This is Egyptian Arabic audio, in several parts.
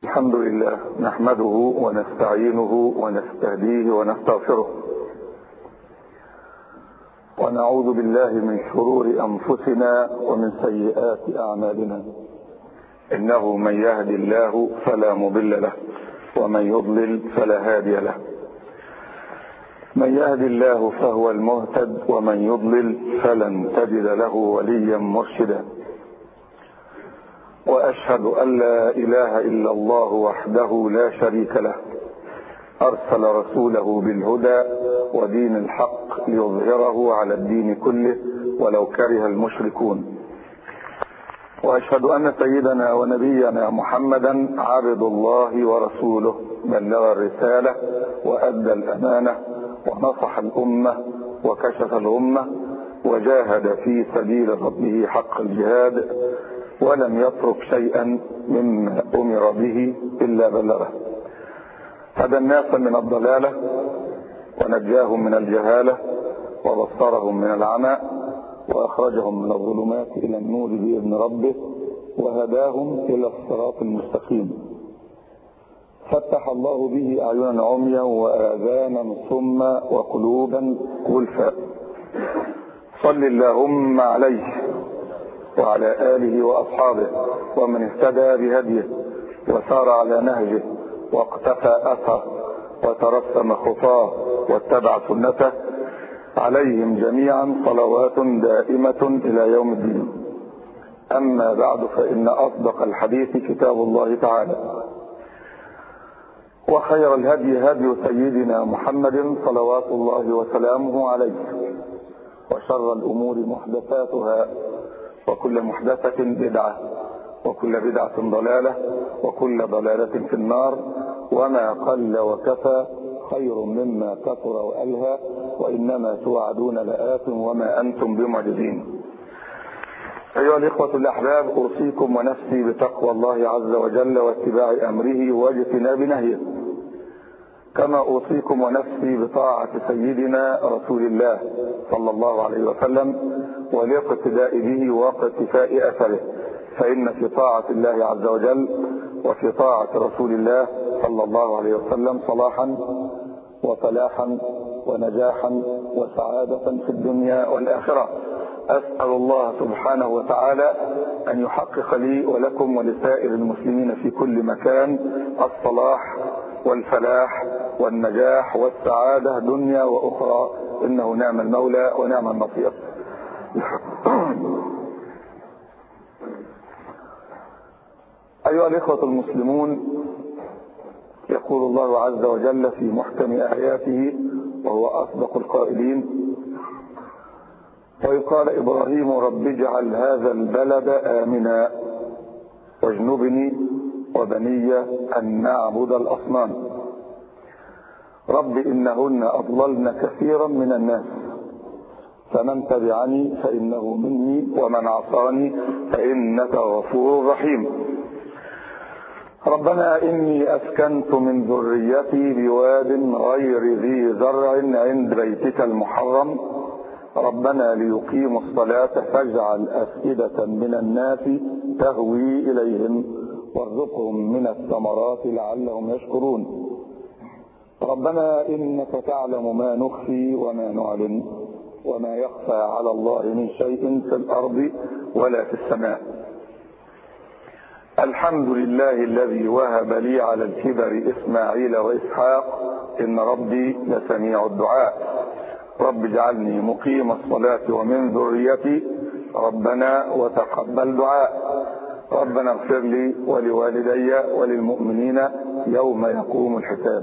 الحمد لله نحمده ونستعينه ونستهديه ونستغفره ونعوذ بالله من شرور أنفسنا ومن سيئات أعمالنا إنه من يهدي الله فلا مضل له ومن يضلل فلا هادي له من يهدي الله فهو المهتد ومن يضلل فلن تجد له وليا مرشدا واشهد ان لا اله الا الله وحده لا شريك له ارسل رسوله بالهدى ودين الحق ليظهره على الدين كله ولو كره المشركون واشهد ان سيدنا ونبينا محمدا عبد الله ورسوله بلغ الرساله وادى الامانه ونصح الامه وكشف الامه وجاهد في سبيل ربه حق الجهاد ولم يترك شيئا مما امر به الا بلغه هدى الناس من الضلاله ونجاهم من الجهاله وبصرهم من العمى واخرجهم من الظلمات الى النور باذن ربه وهداهم الى الصراط المستقيم فتح الله به اعينا عميا واذانا صما وقلوبا غلفا صل اللهم عليه وعلى آله وأصحابه ومن اهتدى بهديه وسار على نهجه واقتفى أثره وترسم خطاه واتبع سنته عليهم جميعا صلوات دائمة إلى يوم الدين أما بعد فإن أصدق الحديث كتاب الله تعالى وخير الهدي هدي سيدنا محمد صلوات الله وسلامه عليه وشر الأمور محدثاتها وكل محدثة بدعة وكل بدعة ضلالة وكل ضلالة في النار وما قل وكفى خير مما كثر وألهى وإنما توعدون لآت وما أنتم بمعجزين أيها الإخوة الأحباب أوصيكم ونفسي بتقوى الله عز وجل واتباع أمره واجتناب نهيه كما أوصيكم ونفسي بطاعة سيدنا رسول الله صلى الله عليه وسلم والاقتداء به واقتفاء أثره فإن في طاعة الله عز وجل وفي طاعة رسول الله صلى الله عليه وسلم صلاحا وفلاحا ونجاحا وسعادة في الدنيا والآخرة أسأل الله سبحانه وتعالى أن يحقق لي ولكم ولسائر المسلمين في كل مكان الصلاح والفلاح والنجاح والسعادة دنيا وأخرى إنه نعم المولى ونعم النصير أيها الإخوة المسلمون يقول الله عز وجل في محكم آياته وهو أصدق القائلين وإذ قال إبراهيم رب اجعل هذا البلد آمنا واجنبني وبني أن نعبد الأصنام رب إنهن أضللن كثيرا من الناس فمن تبعني فإنه مني ومن عصاني فإنك غفور رحيم ربنا إني أسكنت من ذريتي بواد غير ذي زرع عند بيتك المحرم ربنا ليقيموا الصلاة فاجعل أفئدة من الناس تهوي إليهم وارزقهم من الثمرات لعلهم يشكرون ربنا إنك تعلم ما نخفي وما نعلن وما يخفى على الله من شيء في الأرض ولا في السماء الحمد لله الذي وهب لي على الكبر إسماعيل وإسحاق إن ربي لسميع الدعاء رب اجعلني مقيم الصلاة ومن ذريتي ربنا وتقبل دعاء ربنا اغفر لي ولوالدي وللمؤمنين يوم يقوم الحساب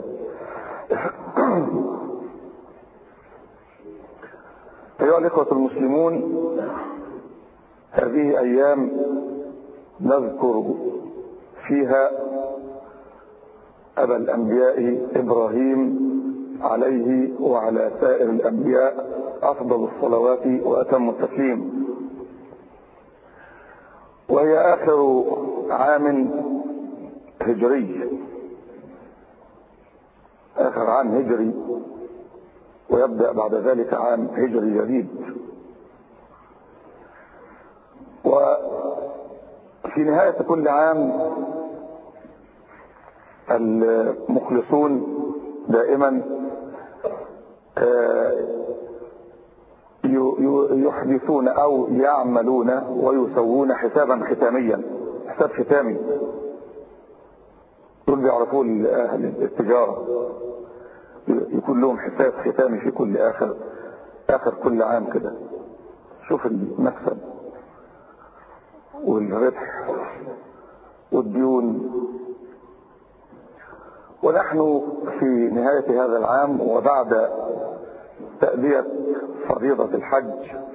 أيها الإخوة المسلمون هذه أيام نذكر فيها أبا الأنبياء إبراهيم عليه وعلى سائر الأنبياء أفضل الصلوات وأتم التسليم وهي آخر عام هجري آخر عام هجري ويبدأ بعد ذلك عام هجري جديد وفي نهاية كل عام المخلصون دائما يحدثون أو يعملون ويسوون حسابا ختاميا حساب ختامي دول بيعرفوه أهل التجارة يكون لهم حساب ختامي في كل آخر آخر كل عام كده شوف المكسب والربح والديون ونحن في نهاية هذا العام وبعد تأدية فريضة الحج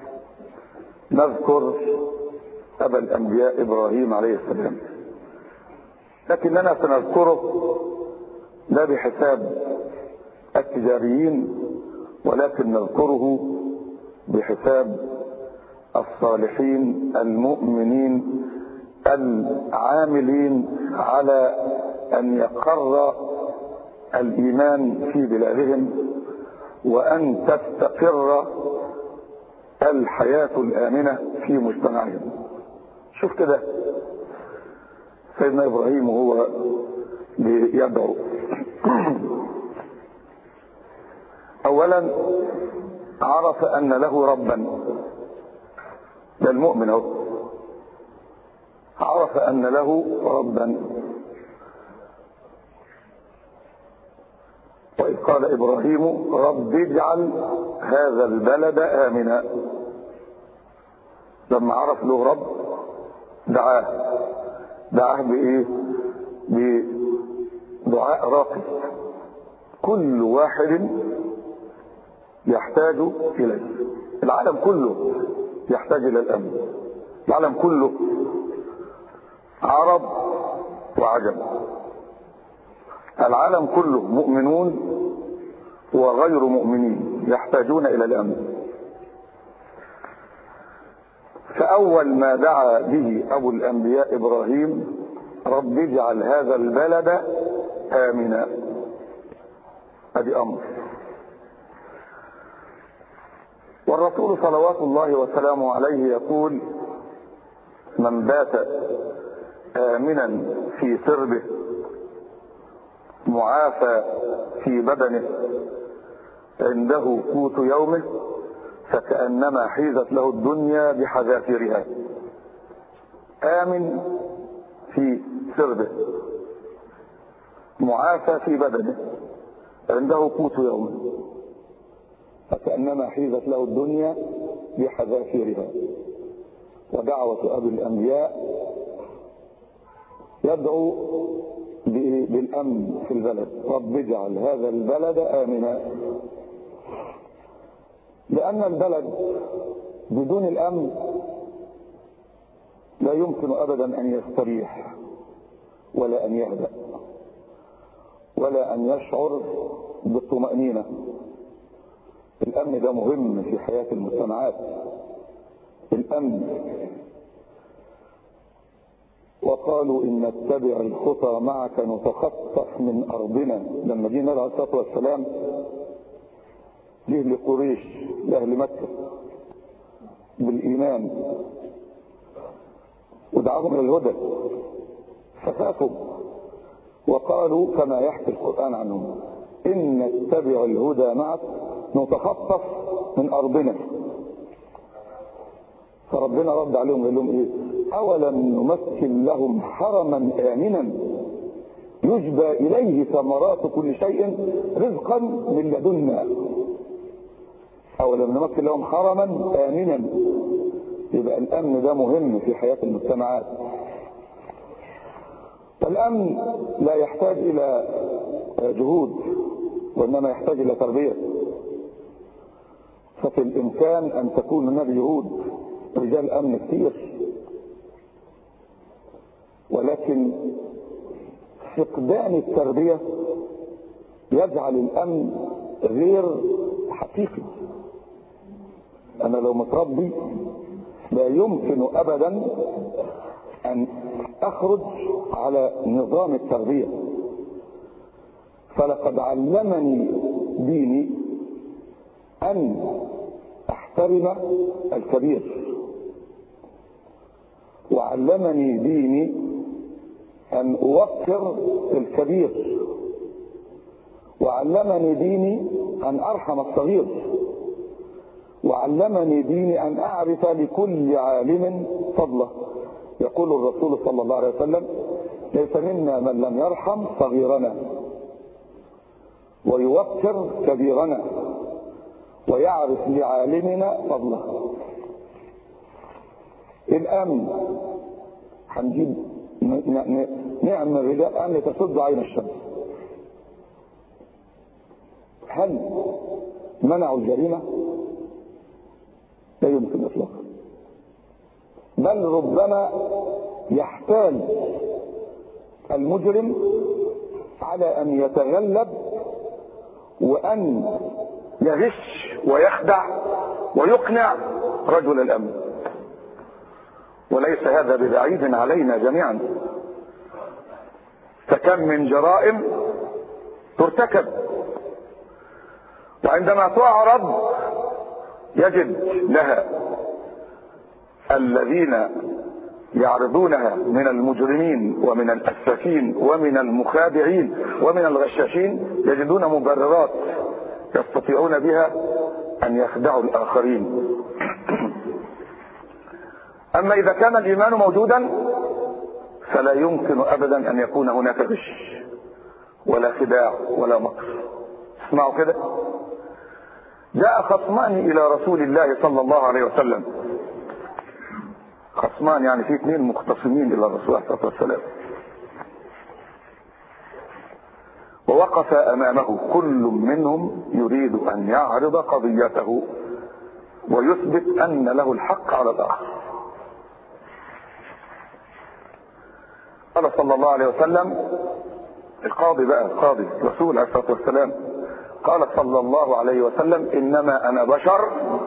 نذكر أبا الأنبياء إبراهيم عليه السلام لكننا سنذكره لا بحساب التجاريين ولكن نذكره بحساب الصالحين المؤمنين العاملين على أن يقر الإيمان في بلادهم وأن تستقر الحياة الآمنة في مجتمعهم شوف كده سيدنا إبراهيم وهو بيدعو أولا عرف أن له ربا ده المؤمن اهو عرف أن له ربا وإذ قال إبراهيم رب اجعل هذا البلد آمنا لما عرف له رب دعاه دعاه بإيه بدعاء راقي كل واحد يحتاج إليه العالم كله يحتاج إلى الأمن العالم كله عرب وعجم العالم كله مؤمنون وغير مؤمنين يحتاجون إلى الأمن فأول ما دعا به أبو الأنبياء إبراهيم رب اجعل هذا البلد آمنا هذه أمر والرسول صلوات الله وسلامه عليه يقول من بات آمنا في سربه معافى في بدنه عنده قوت يومه فكأنما حيزت له الدنيا بحذافيرها آمن في سربه معافى في بدنه عنده قوت يومه فكأنما حيزت له الدنيا بحذافيرها ودعوة أبي الأنبياء يدعو بالأمن في البلد رب اجعل هذا البلد آمنا لأن البلد بدون الأمن لا يمكن أبدا أن يستريح ولا أن يهدأ ولا أن يشعر بالطمأنينة الأمن ده مهم في حياة المجتمعات الأمن وقالوا إن نتبع الخطى معك نتخطف من أرضنا لما جينا عليه الصلاة والسلام ليه لقريش لأهل مكة بالإيمان ودعاهم إلى الهدى فخافوا وقالوا كما يحكي القرآن عنهم إن نتبع الهدى معك نتخطف من أرضنا فربنا رد عليهم قال لهم إيه أولم نمثل لهم حرما آمنا يجبى إليه ثمرات كل شيء رزقا من لدنا أولم نمثل لهم حرما آمنا يبقى الأمن ده مهم في حياة المجتمعات والأمن لا يحتاج إلى جهود وإنما يحتاج إلى تربية ففي الإمكان أن تكون هناك جهود رجال أمن كثير ولكن فقدان التربية يجعل الأمن غير حقيقي أنا لو متربي لا يمكن أبدا أن أخرج على نظام التربية فلقد علمني ديني أن أحترم الكبير وعلمني ديني أن أوقر الكبير وعلمني ديني أن أرحم الصغير وعلمني ديني أن أعرف لكل عالم فضله يقول الرسول صلى الله عليه وسلم ليس منا من لم يرحم صغيرنا ويوقر كبيرنا ويعرف لعالمنا فضله الأمن هنجيب نعمل رجال أمن تسد عين الشمس هل منعوا الجريمة لا يمكن اطلاقا بل ربما يحتاج المجرم على ان يتغلب وان يغش ويخدع ويقنع رجل الامن وليس هذا ببعيد علينا جميعا فكم من جرائم ترتكب وعندما تعرض يجد لها الذين يعرضونها من المجرمين ومن الأسفين ومن المخادعين ومن الغشاشين يجدون مبررات يستطيعون بها أن يخدعوا الآخرين أما إذا كان الإيمان موجودا فلا يمكن أبدا أن يكون هناك غش ولا خداع ولا مكر اسمعوا كده جاء خصمان الى رسول الله صلى الله عليه وسلم خصمان يعني في اثنين مختصمين الى الرسول عليه الصلاه والسلام ووقف امامه كل منهم يريد ان يعرض قضيته ويثبت ان له الحق على الاخر قال صلى الله عليه وسلم القاضي بقى القاضي رسول عليه الصلاه والسلام قال صلى الله عليه وسلم انما انا بشر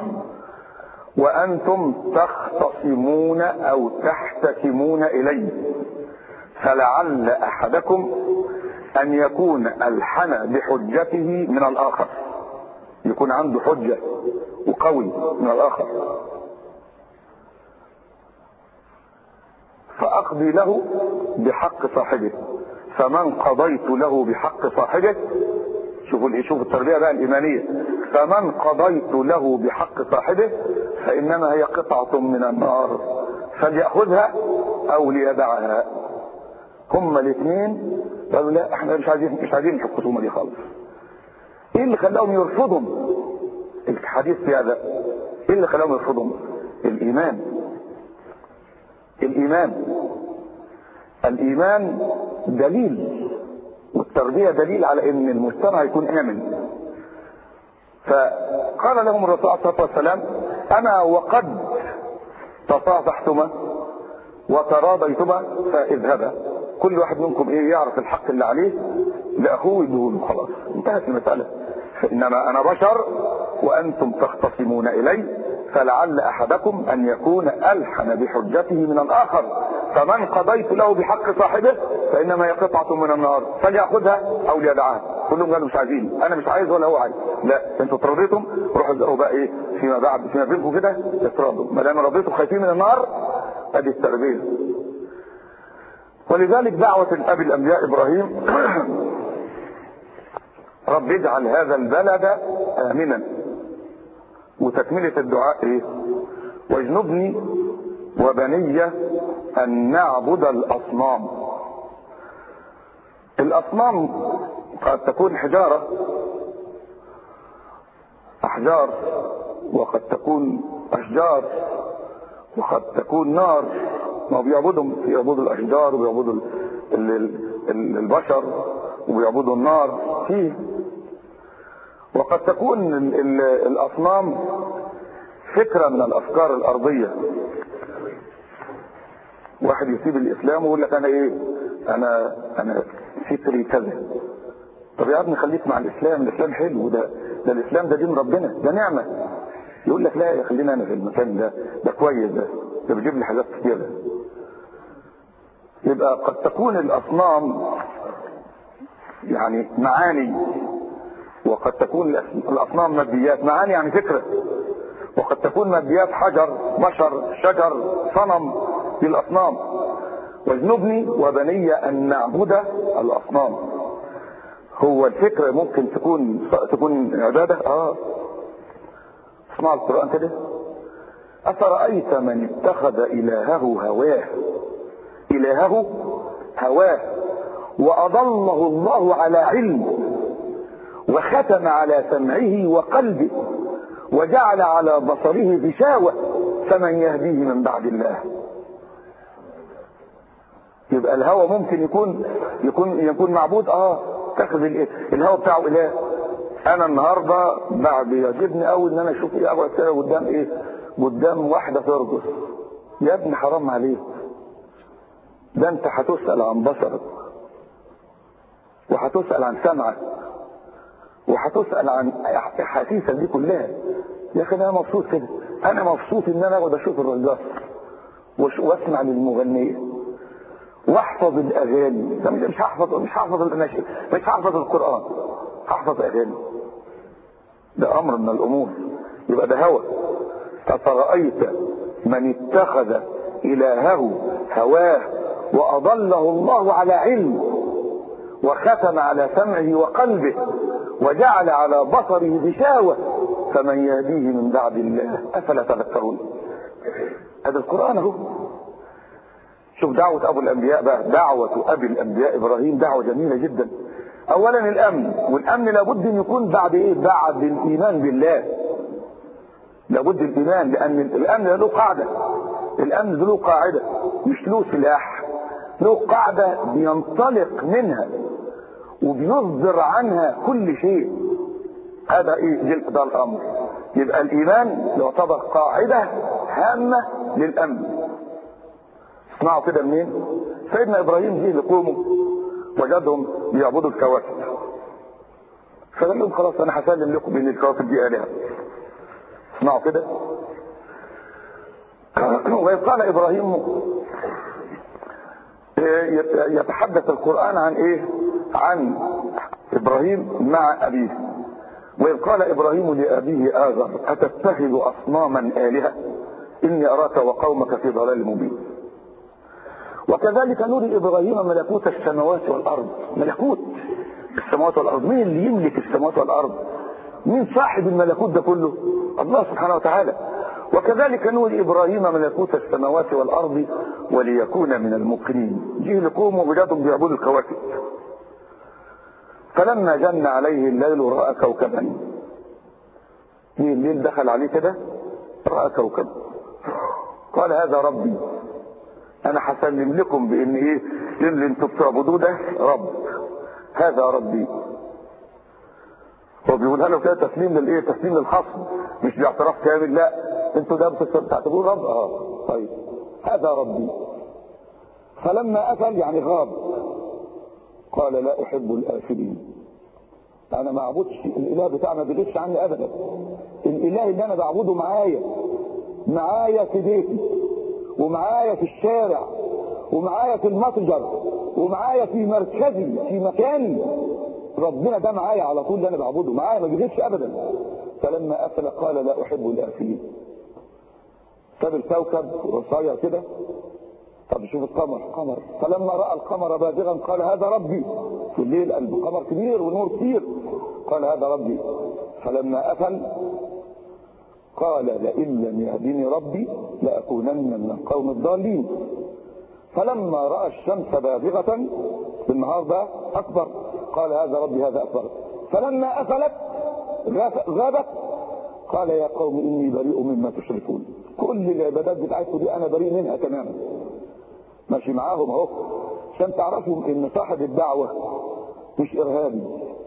وانتم تختصمون او تحتكمون الي فلعل احدكم ان يكون الحن بحجته من الاخر يكون عنده حجه وقوي من الاخر فاقضي له بحق صاحبه فمن قضيت له بحق صاحبه شوفوا شوفوا التربيه بقى الايمانيه فمن قضيت له بحق صاحبه فانما هي قطعه من النار فليأخذها او ليدعها هما الاثنين قالوا لا احنا مش عايزين مش عايزين الخصومه دي خالص ايه اللي خلاهم يرفضوا الحديث في هذا ايه اللي خلاهم يرفضوا الايمان الايمان الايمان دليل والتربيه دليل على ان المجتمع يكون امن فقال لهم الرسول عليه الصلاه والسلام انا وقد تصافحتما وتراضيتما فاذهبا كل واحد منكم ايه يعرف الحق اللي عليه لاخوه يدهوله خلاص انتهت المساله فانما انا بشر وانتم تختصمون الي فلعل احدكم ان يكون الحن بحجته من الاخر فمن قضيت له بحق صاحبه فانما هي قطعه من النار فلياخذها او ليدعها كلهم قالوا مش عايزين انا مش عايز ولا هو عايز لا انتوا ترضيتم روحوا ابداوا بقى ايه فيما بعد فيما بينكم كده اتراضوا ما دام رضيتم خايفين من النار ادي التربيه ولذلك دعوة الأب الأنبياء إبراهيم رب اجعل هذا البلد آمنا وتكملة الدعاء إيه واجنبني وبني أن نعبد الأصنام الأصنام قد تكون حجارة أحجار وقد تكون أشجار وقد تكون نار ما بيعبدهم بيعبدوا الاشجار وبيعبدوا البشر وبيعبدوا النار فيه وقد تكون ال ال الاصنام فكره من الافكار الارضيه واحد يسيب الاسلام ويقول لك انا ايه انا انا فكري كذا طب يا ابني خليك مع الاسلام الاسلام حلو ده ده الاسلام ده دين ربنا ده نعمه يقول لك لا خلينا انا في المكان ده ده كويس ده ده بيجيب لي حاجات كتيره يبقى قد تكون الاصنام يعني معاني وقد تكون الاصنام ماديات معاني يعني فكره وقد تكون ماديات حجر بشر شجر صنم في الاصنام واجنبني وبني أن نعبد الأصنام هو الفكرة ممكن تكون تكون عبادة اه اسمع القرآن كده أفرأيت من اتخذ إلهه هواه إلهه هواه وأضله الله على علم وختم على سمعه وقلبه وجعل على بصره غشاوة فمن يهديه من بعد الله يبقى الهوى ممكن يكون يكون يكون معبود اه تاخذ الهوى بتاعه اله انا النهارده بعد يعجبني قوي ان انا اشوف ايه اقعد كده قدام ايه قدام واحده ترقص يا ابني حرام عليك ده انت هتسال عن بصرك وهتسال عن سمعك وهتسال عن احاسيسك دي كلها يا اخي انا مبسوط كده انا مبسوط ان انا اقعد اشوف الرقاص واسمع للمغنيه واحفظ الاغاني مش هحفظ مش هحفظ النشيد مش هحفظ القران هحفظ اغاني ده امر من الامور يبقى ده هوى افرايت من اتخذ الهه هواه واضله الله على علم وختم على سمعه وقلبه وجعل على بصره غشاوه فمن يهديه من بعد الله افلا تذكرون هذا القران اهو شوف دعوة أبو الأنبياء بقى دعوة أبي الأنبياء إبراهيم دعوة جميلة جدا أولا الأمن والأمن لابد أن يكون بعد إيه بعد الإيمان بالله لابد الإيمان لأن الأمن له قاعدة الأمن له قاعدة مش له سلاح له قاعدة بينطلق منها وبيصدر عنها كل شيء هذا ايه ده الامر يبقى الايمان يعتبر قاعده هامه للامن اسمعوا كده منين سيدنا ابراهيم جه لقومه وجدهم بيعبدوا الكواكب فقال لهم خلاص انا هسلم لكم ان الكواكب دي الهه اسمعوا كده وإذ قال ابراهيم يتحدث القرآن عن ايه عن ابراهيم مع ابيه وإذ قال ابراهيم لابيه آذر اتتخذ اصناما آلهة اني اراك وقومك في ضلال مبين وكذلك نري ابراهيم ملكوت السماوات والارض ملكوت السماوات والارض مين اللي يملك السماوات والارض مين صاحب الملكوت ده كله الله سبحانه وتعالى وكذلك نري ابراهيم ملكوت السماوات والارض وليكون من المقرين جه لقوم وجدهم بيعبدوا الكواكب فلما جن عليه الليل راى كوكبا جه الليل دخل عليه كده راى كوكب قال هذا ربي انا هسلم لكم بان ايه اللي انتوا بتعبدوه ده رب هذا ربي هو بيقولها له كده تسليم للايه تسليم للخصم مش باعتراف كامل لا انتوا ده بتعتبروه رب اه طيب هذا ربي فلما افل يعني غاب قال لا احب الافلين انا ما اعبدش الاله بتاعنا ما بيغيبش عني ابدا الاله اللي انا بعبده معايا معايا في بيتي ومعايا في الشارع ومعايا في المتجر ومعايا في مركزي في مكاني ربنا ده معايا على طول اللي انا بعبده معايا ما بيغيبش ابدا فلما افل قال لا احب الافلين ساب الكوكب رصايا كده طب شوف القمر قمر فلما راى القمر بازغا قال هذا ربي في الليل القمر كبير والنور كتير قال هذا ربي فلما افل قال لئن لم يهدني ربي لاكونن من القوم الضالين فلما راى الشمس بازغه بالنهار ده اكبر قال هذا ربي هذا اكبر فلما افلت غابت قال يا قوم اني بريء مما تشركون كل العبادات بتاعتكم دي انا بريء منها تماما ماشي معاهم اهو عشان تعرفوا ان صاحب الدعوه مش ارهابي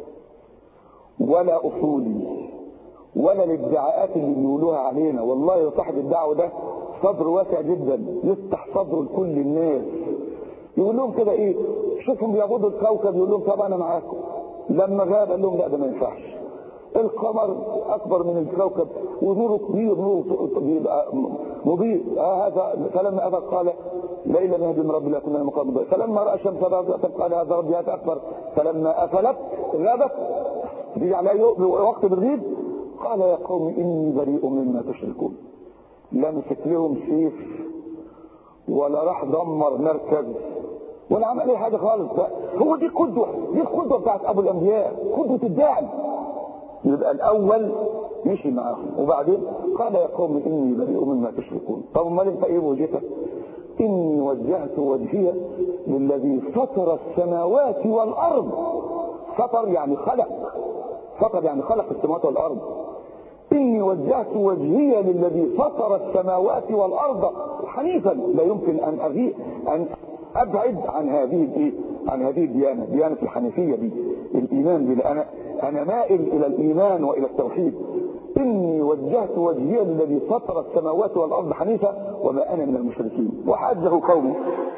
ولا اصولي ولا الادعاءات اللي بيقولوها علينا والله صاحب الدعوه ده صدر واسع جدا يفتح صدره لكل الناس يقول لهم كده ايه شوفهم بيعبدوا الكوكب يقول لهم طب انا معاكم لما غاب قال لهم لا ده ما ينفعش القمر اكبر من الكوكب ونوره كبير نوره بيبقى مضيء آه هذا فلما افل قال ليلا نهدي من رب لكنا مقام الضيء فلما راى الشمس قال هذا ربي هذا اكبر فلما افلت غابت دي على وقت بالغيب قال يا قوم اني بريء مما تشركون لمسك لهم سيف ولا راح دمر مركز ولا عمل اي حاجه خالص هو دي قدوه دي القدوه بتاعت ابو الانبياء قدوه الداعي يبقى الاول مشي معاهم وبعدين قال يا قوم اني بريء مما تشركون طب امال انت ايه وجهتك اني وجهت وجهي للذي فطر السماوات والارض فطر يعني خلق فطر يعني خلق السماوات والارض اني وجهت وجهي للذي فطر السماوات والارض حنيفا لا يمكن ان اغيء ان ابعد عن هذه الايه عن هذه الديانه ديانه الحنيفيه دي الايمان دي انا انا مائل الى الايمان والى التوحيد اني وجهت وجهي للذي فطر السماوات والارض حنيفا وما انا من المشركين وحجه قومه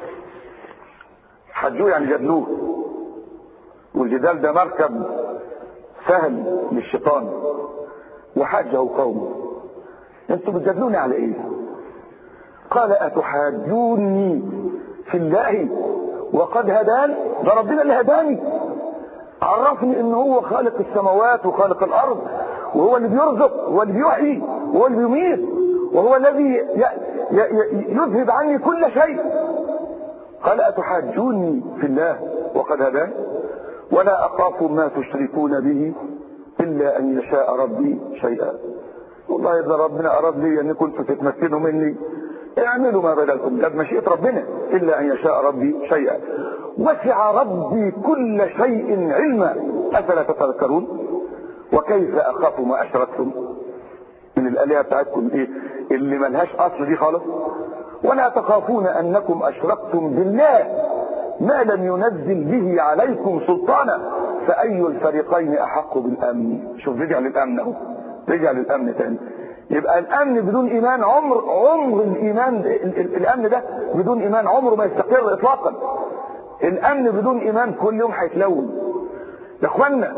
حجوه يعني جدلوه والجدال ده مركب سهل للشيطان وحجه قومه انتوا بتجادلوني على ايه قال اتحاجوني في الله وقد هدان ده ربنا اللي هداني عرفني ان هو خالق السماوات وخالق الارض وهو اللي بيرزق وهو اللي بيحيي وهو اللي بيميت وهو الذي يذهب عني كل شيء قال اتحاجوني في الله وقد هدان ولا اخاف ما تشركون به الا ان يشاء ربي شيئا والله اذا ربنا اراد لي ان كنتم تتمكنوا مني اعملوا ما بدلكم ده بمشيئه ربنا الا ان يشاء ربي شيئا وسع ربي كل شيء علما افلا تتذكرون وكيف اخاف ما اشركتم من الالهه بتاعتكم ايه اللي ملهاش اصل دي خالص ولا تخافون انكم اشركتم بالله ما لم ينزل به عليكم سلطانا فاي الفريقين احق بالامن شوف رجع للامن اهو رجع للامن تاني يبقى الامن بدون ايمان عمر عمر الايمان الامن ده بدون ايمان عمره ما يستقر اطلاقا الامن بدون ايمان كل يوم هيتلون يا اخوانا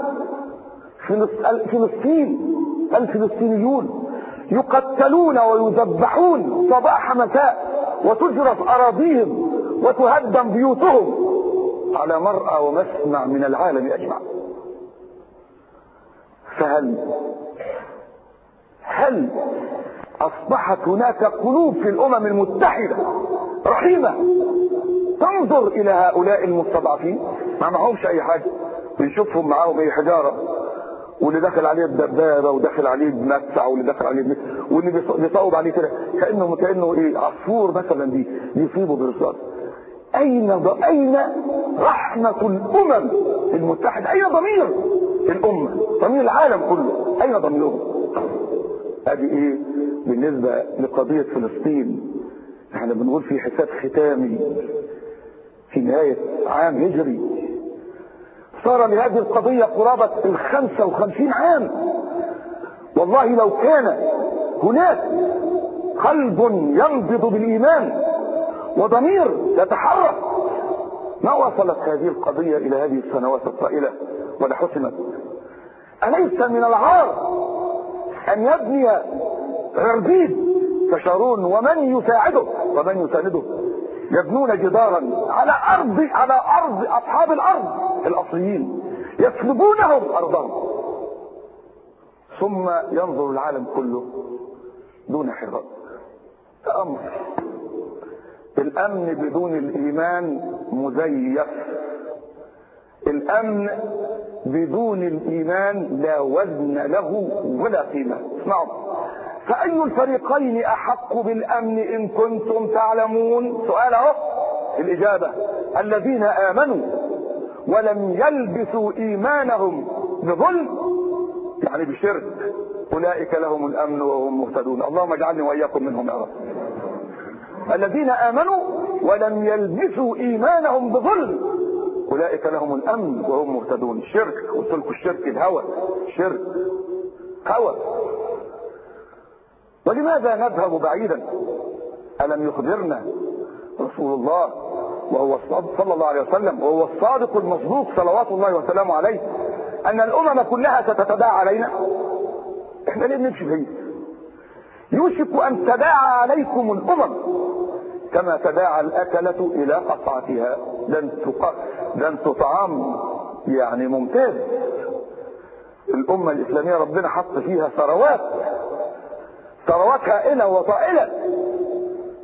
فلسطين الفلسطينيون يقتلون ويذبحون صباح مساء وتجرف اراضيهم وتهدم بيوتهم على مرأى ومسمع من العالم اجمع فهل هل اصبحت هناك قلوب في الامم المتحدة رحيمة تنظر الى هؤلاء المستضعفين ما معهمش اي حاجة بنشوفهم معاهم اي حجارة واللي داخل عليه الدبابة وداخل عليه بمدفع واللي داخل عليه واللي بيصوب عليه كده كأنه كأنه ايه عصفور مثلا دي يصيبه برصاص اين اين رحمة الامم المتحدة اين ضمير الامة ضمير العالم كله اين ضميرهم ادي ايه بالنسبة لقضية فلسطين احنا بنقول في حساب ختامي في نهاية عام هجري صار لهذه القضية قرابة الخمسة وخمسين عام والله لو كان هناك قلب ينبض بالإيمان وضمير يتحرك ما وصلت هذه القضية إلى هذه السنوات الطائلة ولا حسمت أليس من العار أن يبني عربيد كشارون ومن يساعده ومن يسانده يبنون جدارا على أرض على أرض أصحاب الأرض الأصليين يسلبونهم أرضهم ثم ينظر العالم كله دون حراك تأمر الأمن بدون الإيمان مزيف الأمن بدون الإيمان لا وزن له ولا قيمة اسمعوا فأي الفريقين أحق بالأمن إن كنتم تعلمون سؤال أهو الإجابة الذين آمنوا ولم يلبسوا إيمانهم بظلم يعني بشرك أولئك لهم الأمن وهم مهتدون اللهم اجعلني وإياكم منهم يا رب الذين آمنوا ولم يلبسوا إيمانهم بظلم أولئك لهم الأمن وهم مهتدون الشرك قلت لكم الشرك الهوى شرك هوى ولماذا نذهب بعيدا ألم يخبرنا رسول الله وهو صلى الله عليه وسلم وهو الصادق المصدوق صلوات الله وسلامه عليه أن الأمم كلها ستتداعى علينا احنا ليه بنمشي بعيد يوشك أن تداعى عليكم الأمم كما تداعى الأكلة إلى قطعتها ده انتوا ده انتوا طعام يعني ممتاز الأمة الإسلامية ربنا حط فيها ثروات ثروات هائلة وطائلة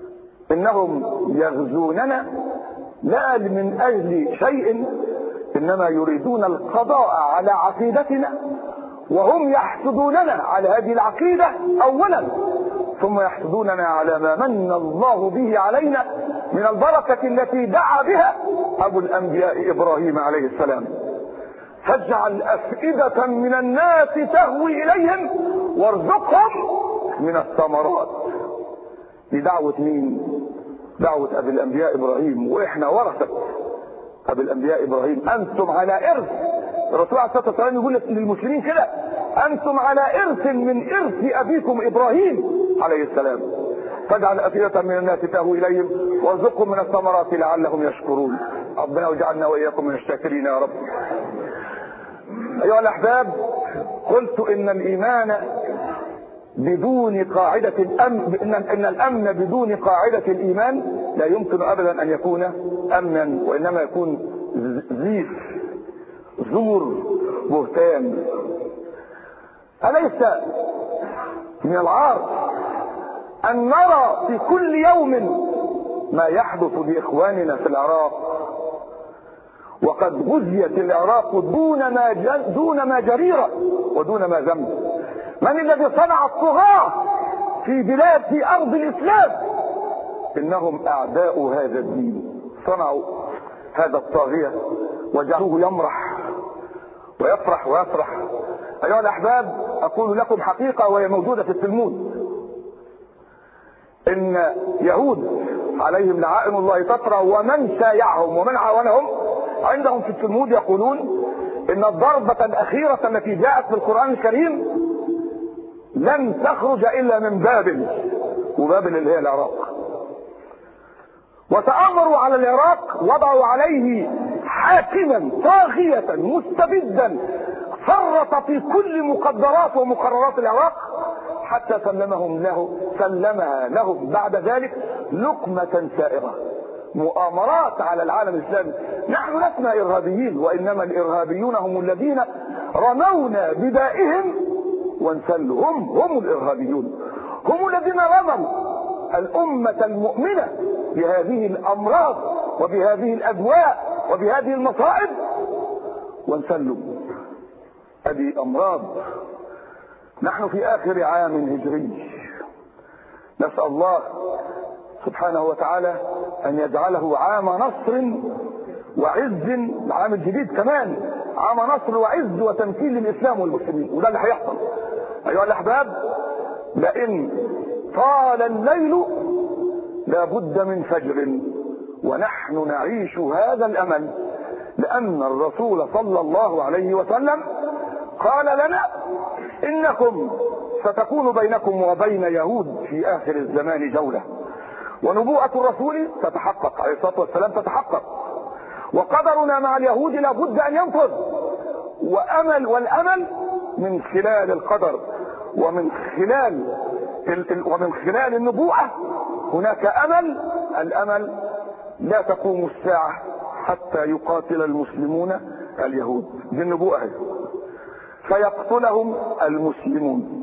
انهم يغزوننا لا من اجل شيء انما يريدون القضاء على عقيدتنا وهم يحسدوننا على هذه العقيدة اولا ثم يحسدوننا على ما من الله به علينا من البركة التي دعا بها ابو الانبياء ابراهيم عليه السلام فاجعل افئدة من الناس تهوي اليهم وارزقهم من الثمرات دي دعوة مين دعوة ابي الانبياء ابراهيم واحنا ورثة ابي الانبياء ابراهيم انتم على ارث الرسول عليه الصلاه والسلام يقول للمسلمين كده انتم على ارث من ارث ابيكم ابراهيم عليه السلام فاجعل افئده من الناس تهوي اليهم وارزقهم من الثمرات لعلهم يشكرون ربنا واجعلنا واياكم من الشاكرين يا رب ايها الاحباب قلت ان الايمان بدون قاعدة الأمن إن, إن الأمن بدون قاعدة الإيمان لا يمكن أبدا أن يكون أمنا وإنما يكون زيف زور بهتان أليس من العار أن نرى في كل يوم ما يحدث لإخواننا في العراق وقد غزيت العراق دون ما دون ما جريرة ودون ما ذنب من الذي صنع الطغاة في بلاد في أرض الإسلام إنهم أعداء هذا الدين صنعوا هذا الطاغية وجعلوه يمرح ويفرح ويفرح أيها الأحباب أقول لكم حقيقة وهي موجودة في التلمود إن يهود عليهم لعائن الله تطرى ومن شايعهم ومن عاونهم عندهم في التلمود يقولون إن الضربة الأخيرة التي جاءت في القرآن الكريم لن تخرج إلا من بابل وبابل اللي هي العراق وتآمروا على العراق وضعوا عليه حاكما طاغية مستبدا فرط في كل مقدرات ومقررات العراق حتى سلمهم له سلمها لهم بعد ذلك لقمة سائغة مؤامرات على العالم الاسلامي نحن لسنا ارهابيين وانما الارهابيون هم الذين رمونا بدائهم وانسلوا هم هم الارهابيون هم الذين رموا الامة المؤمنة بهذه الامراض وبهذه الادواء وبهذه المصائب وانسلوا هذه امراض نحن في اخر عام هجري نسأل الله سبحانه وتعالى ان يجعله عام نصر وعز العام الجديد كمان عام نصر وعز وتمكين للاسلام والمسلمين وده اللي هيحصل ايها الاحباب لئن طال الليل لابد من فجر ونحن نعيش هذا الامل لان الرسول صلى الله عليه وسلم قال لنا انكم ستكون بينكم وبين يهود في اخر الزمان جوله ونبوءة الرسول تتحقق عليه الصلاة والسلام تتحقق وقدرنا مع اليهود لابد ان ينفذ وامل والامل من خلال القدر ومن خلال ومن خلال النبوءة هناك امل الامل لا تقوم الساعة حتى يقاتل المسلمون اليهود دي النبوءة هي فيقتلهم المسلمون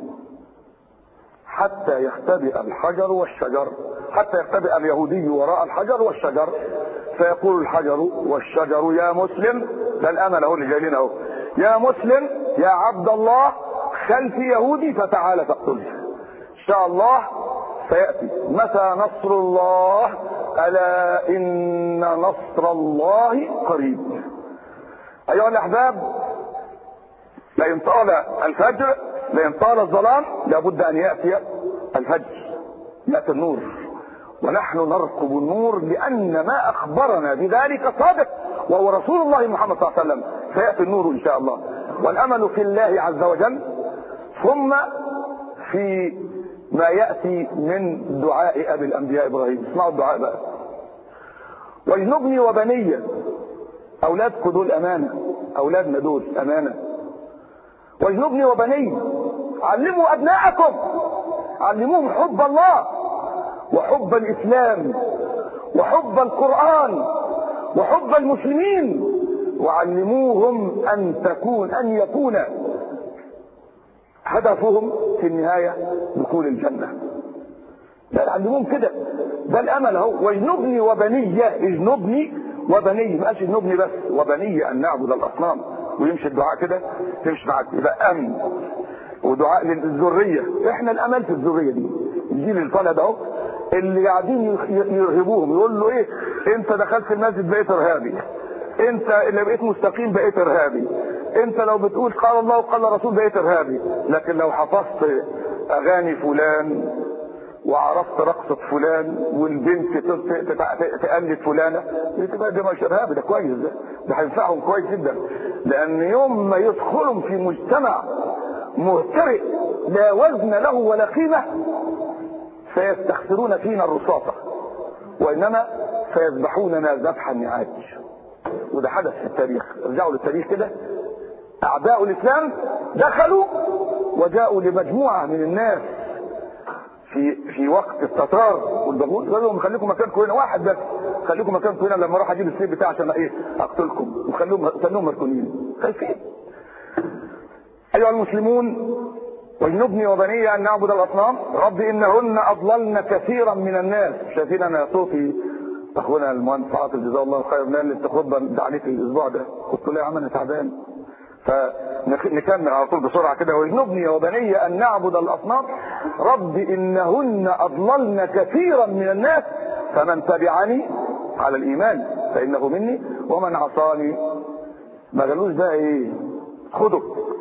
حتى يختبئ الحجر والشجر حتى يختبئ اليهودي وراء الحجر والشجر فيقول الحجر والشجر يا مسلم ده الامل اهو اللي جاي لنا اهو يا مسلم يا عبد الله خلف يهودي فتعال تقتله ان شاء الله سياتي متى نصر الله الا ان نصر الله قريب ايها الاحباب لئن طال الفجر لئن طال الظلام لابد ان ياتي الفجر ياتي النور ونحن نرقب النور لان ما اخبرنا بذلك صادق وهو رسول الله محمد صلى الله عليه وسلم سياتي النور ان شاء الله والامل في الله عز وجل ثم في ما ياتي من دعاء ابي الانبياء ابراهيم اسمعوا الدعاء بقى واجنبني وبني اولادكم دول امانه اولادنا دول امانه واجنبني وبني علموا ابناءكم علموهم حب الله وحب الاسلام وحب القران وحب المسلمين وعلموهم ان تكون ان يكون هدفهم في النهايه دخول الجنه لا يعلمون كده ده الامل اهو واجنبني وبني اجنبني وبني ما قالش اجنبني بس وبني ان نعبد الاصنام ويمشي الدعاء كده تمشي معاك يبقى امن ودعاء للذريه احنا الامل في الذريه دي الجيل اللي طالع ده اهو اللي قاعدين يرهبوهم يقول له ايه انت دخلت المسجد بقيت ارهابي انت اللي بقيت مستقيم بقيت ارهابي انت لو بتقول قال الله وقال الرسول بقيت ارهابي لكن لو حفظت اغاني فلان وعرفت رقصة فلان والبنت تقلد فلانة تبقى ده مش ارهابي ده كويس ده ده هينفعهم كويس جدا لان يوم ما يدخلهم في مجتمع مهترئ لا وزن له ولا قيمة سيستخسرون فينا الرصاصة وانما سيذبحوننا ذبح النعاج وده حدث في التاريخ ارجعوا للتاريخ كده اعداء الاسلام دخلوا وجاءوا لمجموعة من الناس في في وقت التتار والبغول قالوا لهم خليكم مكانكم هنا واحد بس خليكم مكانكم هنا لما اروح اجيب السيف بتاعي عشان ايه اقتلكم وخلوهم خلوهم مركونين خايفين ايها المسلمون واجنبني وبني ان نعبد الاصنام رب انهن اضللن كثيرا من الناس شايفين انا صوتي اخونا المهندس عاطف جزاه الله خير من اللي الخطبه ده عليك الاسبوع ده قلت له يا عم انا تعبان فنكمل على طول بسرعه كده واجنبني وبني ان نعبد الاصنام رب انهن اضللن كثيرا من الناس فمن تبعني على الايمان فانه مني ومن عصاني ما قالوش ده ايه خده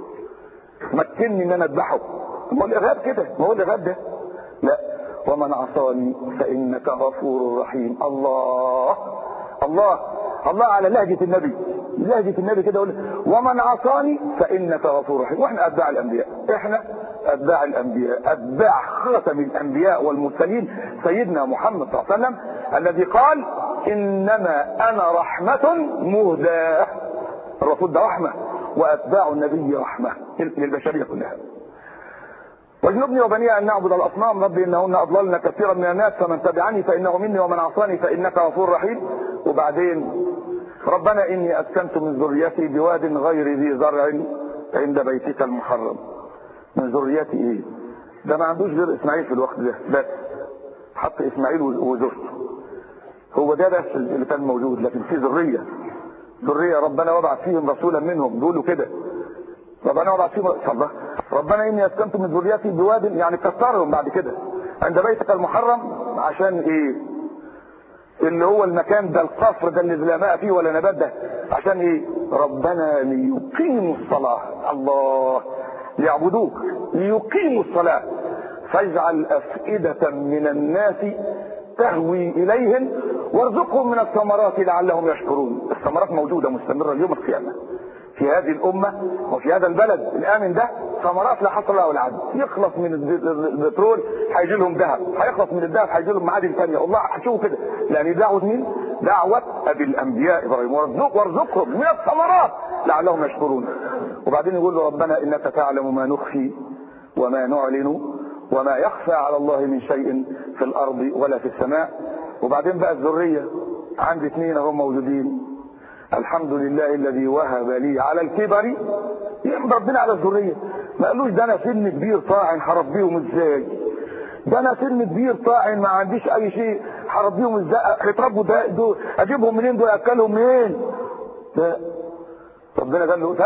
مكنني ان انا اذبحه ما هو الارهاب كده ما هو الارهاب ده لا ومن عصاني فانك غفور رحيم الله الله الله على لهجه النبي لهجه النبي كده يقول ومن عصاني فانك غفور رحيم واحنا اتباع الانبياء احنا اتباع الانبياء اتباع خاتم الانبياء والمرسلين سيدنا محمد صلى الله عليه وسلم الذي قال انما انا رحمه مهداه الرسول ده رحمه واتباع النبي رحمه للبشريه كلها واجنبني وبني ان نعبد الاصنام ربي انهن اضللن كثيرا من الناس فمن تبعني فانه مني ومن عصاني فانك غفور رحيم وبعدين ربنا اني اسكنت من ذريتي بواد غير ذي زرع عند بيتك المحرم من ذريتي ايه ده ما عندوش غير اسماعيل في الوقت ده بس حط اسماعيل وزوجته هو ده بس اللي كان موجود لكن في ذريه ذريه ربنا وضع فيهم رسولا منهم بيقولوا كده ربنا وضع فيهم الله ربنا اني اسكنت من ذريتي بواد يعني كثرهم بعد كده عند بيتك المحرم عشان ايه اللي هو المكان ده القصر ده اللي لا ماء فيه ولا نبات ده عشان ايه ربنا ليقيموا الصلاة الله ليعبدوك ليقيموا الصلاة فاجعل أفئدة من الناس تهوي إليهم وارزقهم من الثمرات لعلهم يشكرون الثمرات موجودة مستمرة اليوم القيامة في هذه الأمة وفي هذا البلد الآمن ده ثمرات لا حصر لها ولا عد يخلص من البترول هيجي لهم ذهب هيخلص من الذهب هيجي لهم معادن ثانيه والله هتشوفوا كده يعني دعوه مين؟ دعوه ابي الانبياء ابراهيم وارزقهم من الثمرات لعلهم يشكرون وبعدين يقول له ربنا انك تعلم ما نخفي وما نعلن وما يخفى على الله من شيء في الارض ولا في السماء وبعدين بقى الذريه عندي اثنين هم موجودين الحمد لله الذي وهب لي على الكبر يحمد ربنا على الذريه ما قالوش ده انا سن كبير طاعن هربيهم ازاي ده انا سن كبير طاعن ما عنديش اي شيء هربيهم ازاي هيتربوا ده دول اجيبهم منين دول اكلهم منين ده ربنا قال له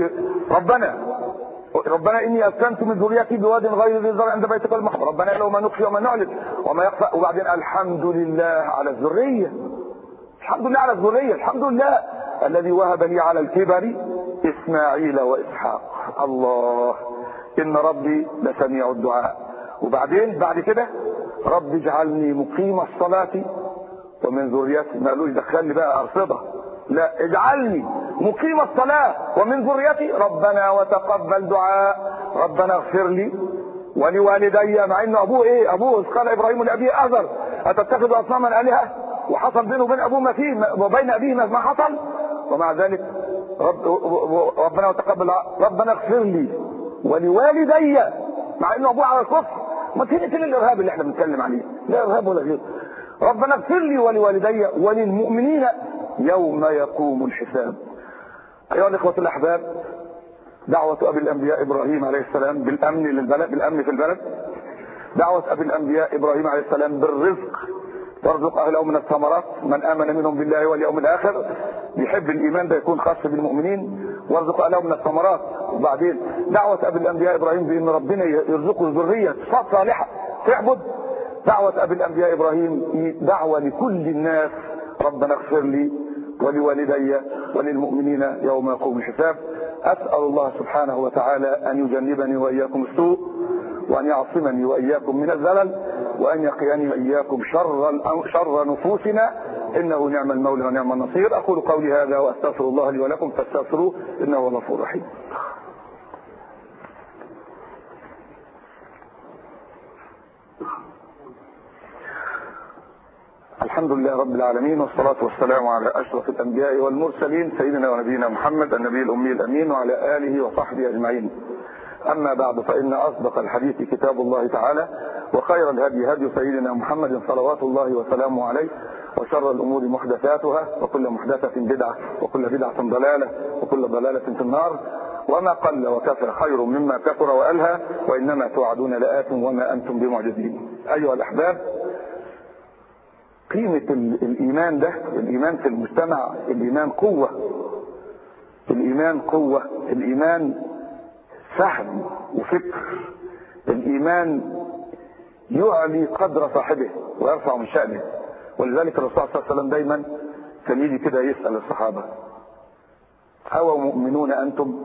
ربنا ربنا اني اسكنت من ذريتي بواد غير ذي زرع عند بيتك المحرم ربنا له ما نخفي وما نعلن وما يخفى وبعدين الحمد لله على الذريه الحمد لله على الذريه الحمد لله الذي وهب لي على الكبر اسماعيل واسحاق الله ان ربي لسميع الدعاء وبعدين بعد كده رب اجعلني مقيم الصلاة ومن ذريتي ما قالوش دخلني بقى ارصده لا اجعلني مقيم الصلاة ومن ذريتي ربنا وتقبل دعاء ربنا اغفر لي ولوالدي مع ان ابوه ايه ابوه قال ابراهيم لابيه اذر اتتخذ اصناما الهه وحصل بينه وبين ابوه ما فيه وبين ابيه ما حصل ومع ذلك رب ربنا وتقبل ربنا اغفر لي ولوالدي مع انه ابوه على الكفر ما فين فين الارهاب اللي احنا بنتكلم عليه لا ارهاب ولا غيره ربنا اغفر لي ولوالدي وللمؤمنين يوم يقوم الحساب ايها الاخوه الاحباب دعوة ابي الانبياء ابراهيم عليه السلام بالامن للبلد بالامن في البلد دعوة أبي الأنبياء إبراهيم عليه السلام بالرزق وارزق أهله من الثمرات من آمن منهم بالله واليوم الآخر بيحب الإيمان ده يكون خاص بالمؤمنين وارزق أهله من الثمرات وبعدين دعوة أبي الأنبياء إبراهيم بأن ربنا يرزقه ذرية صالحة تعبد دعوة أبي الأنبياء إبراهيم دعوة لكل الناس ربنا اغفر لي ولوالدي وللمؤمنين يوم يقوم الحساب أسأل الله سبحانه وتعالى أن يجنبني وإياكم السوء وأن يعصمني وإياكم من الزلل وأن يقيني وإياكم شر شر نفوسنا إنه نعم المولى ونعم النصير أقول قولي هذا وأستغفر الله لي ولكم فاستغفروه إنه هو الغفور الرحيم الحمد لله رب العالمين والصلاة والسلام على أشرف الأنبياء والمرسلين سيدنا ونبينا محمد النبي الأمي الأمين وعلى آله وصحبه أجمعين أما بعد فإن أصدق الحديث كتاب الله تعالى وخير الهدي هدي سيدنا محمد صلوات الله وسلامه عليه وشر الأمور محدثاتها وكل محدثة بدعة وكل بدعة ضلالة وكل ضلالة في النار وما قل وكفى خير مما كثر وألهى وإنما توعدون لآت وما أنتم بمعجزين أيها الأحباب قيمة الإيمان ده الإيمان في المجتمع الإيمان قوة الإيمان قوة الإيمان فهم وفكر الإيمان يعلي قدر صاحبه ويرفع من شأنه ولذلك الرسول صلى الله عليه وسلم دايما كان يجي كده يسأل الصحابة أو مؤمنون أنتم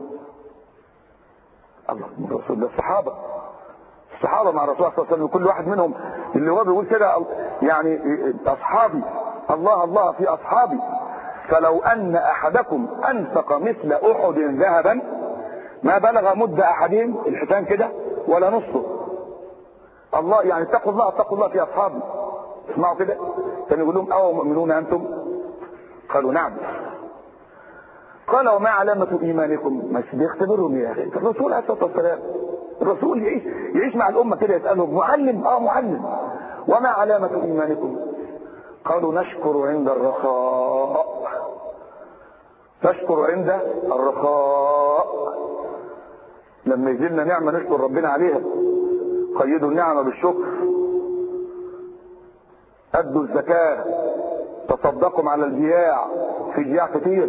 الله الرسول ده الصحابة الصحابة مع الرسول صلى الله عليه وسلم كل واحد منهم اللي هو بيقول كده يعني أصحابي الله الله في أصحابي فلو أن أحدكم أنفق مثل أحد ذهبا ما بلغ مد أحدهم الحيتان كده ولا نصه الله يعني اتقوا الله اتقوا الله في أصحابي اسمعوا كده كان يقول لهم أو مؤمنون أنتم قالوا نعم قال وما علامة إيمانكم مش بيختبرهم يا أخي الرسول عليه الصلاة والسلام الرسول يعيش يعيش مع الأمة كده يسألهم معلم اه معلم وما علامة إيمانكم قالوا نشكر عند الرخاء تشكر عند الرخاء لما يجي لنا نعمة نشكر ربنا عليها قيدوا النعمة بالشكر أدوا الزكاة تصدقوا على الجياع في جياع كتير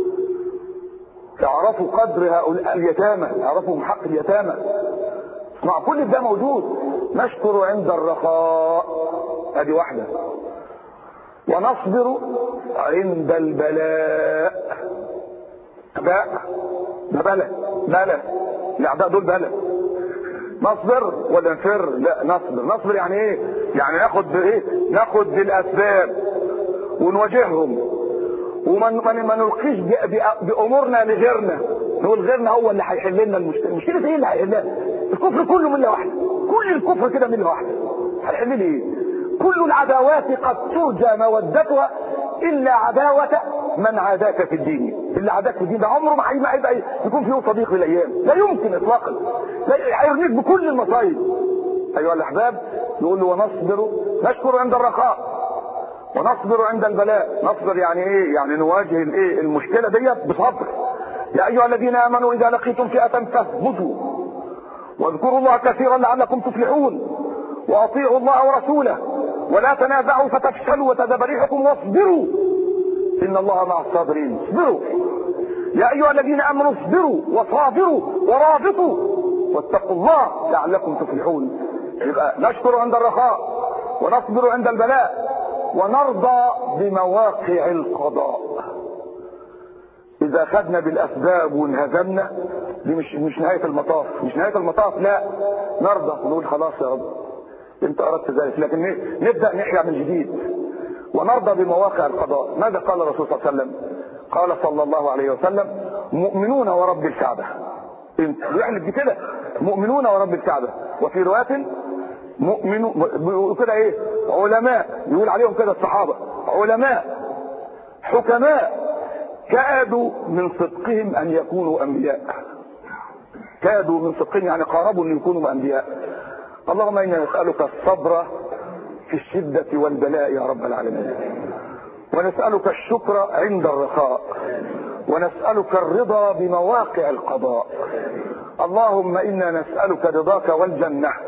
اعرفوا قدر هؤلاء اليتامى اعرفوا حق اليتامى مع كل ده موجود نشكر عند الرخاء ادي واحدة ونصبر عند البلاء باء ده بلاء بلاء الاعداء دول بلاء نصبر ولا نفر لا نصبر نصبر يعني ايه يعني ناخد بايه ناخد بالاسباب ونواجههم وما ما نلقيش بامورنا لغيرنا نقول غيرنا هو اللي هيحل لنا المشكله المشكله ايه اللي هيحلها الكفر كله مله واحده كل الكفر كده مله واحده هيحل لي ايه كل العداوات قد ترجى مودتها الا عداوه من عاداك في الدين اللي عاداك في الدين ده عمره ما هيبقى يكون فيه صديق في الايام لا يمكن اطلاقا هيرميك بكل المصايب ايها الاحباب يقول له ونصبر نشكر عند الرخاء ونصبر عند البلاء نصبر يعني ايه يعني نواجه الايه المشكله ديت بصبر يا ايها الذين امنوا اذا لقيتم فئه فاثبتوا واذكروا الله كثيرا لعلكم تفلحون واطيعوا الله ورسوله ولا تنازعوا فتفشلوا وتذهب ريحكم واصبروا ان الله مع الصابرين اصبروا يا ايها الذين امنوا اصبروا وصابروا ورابطوا واتقوا الله لعلكم تفلحون يبقى نشكر عند الرخاء ونصبر عند البلاء ونرضى بمواقع القضاء اذا خدنا بالاسباب وانهزمنا دي مش مش نهايه المطاف مش نهايه المطاف لا نرضى نقول خلاص يا رب انت اردت ذلك لكن نبدا نحيا من جديد ونرضى بمواقع القضاء ماذا قال الرسول صلى الله عليه وسلم قال صلى الله عليه وسلم مؤمنون ورب الكعبه انت يعني بكده مؤمنون ورب الكعبه وفي روايه مؤمنون كده ايه علماء يقول عليهم كده الصحابة علماء حكماء كادوا من صدقهم ان يكونوا انبياء كادوا من صدقهم يعني قاربوا ان يكونوا انبياء اللهم انا نسألك الصبر في الشدة والبلاء يا رب العالمين ونسألك الشكر عند الرخاء ونسألك الرضا بمواقع القضاء اللهم إنا نسألك رضاك والجنة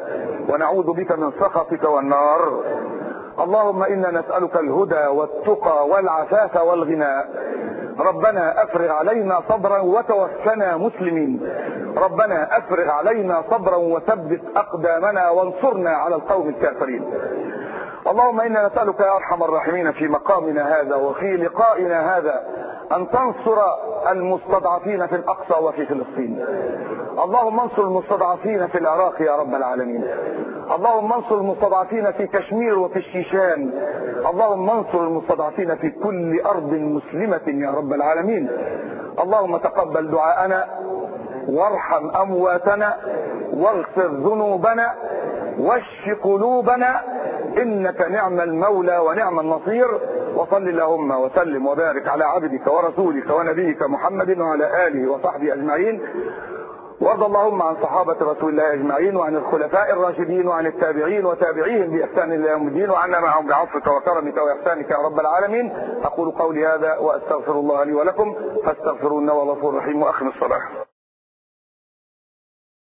ونعوذ بك من سخطك والنار اللهم انا نسالك الهدى والتقى والعفاف والغنى ربنا افرغ علينا صبرا وتوفنا مسلمين ربنا افرغ علينا صبرا وثبت اقدامنا وانصرنا على القوم الكافرين اللهم انا نسالك يا ارحم الراحمين في مقامنا هذا وفي لقائنا هذا ان تنصر المستضعفين في الاقصى وفي فلسطين اللهم انصر المستضعفين في العراق يا رب العالمين اللهم انصر المستضعفين في كشمير وفي الشيشان اللهم انصر المستضعفين في كل ارض مسلمه يا رب العالمين اللهم تقبل دعاءنا وارحم امواتنا واغفر ذنوبنا واشف قلوبنا انك نعم المولى ونعم النصير وصل اللهم وسلم وبارك على عبدك ورسولك ونبيك محمد وعلى اله وصحبه اجمعين وارض اللهم عن صحابة رسول الله اجمعين وعن الخلفاء الراشدين وعن التابعين وتابعيهم باحسان الى يوم الدين وعنا معهم بعفوك وكرمك واحسانك يا رب العالمين اقول قولي هذا واستغفر الله لي ولكم فاستغفروه انه غفور رحيم واخر الصلاه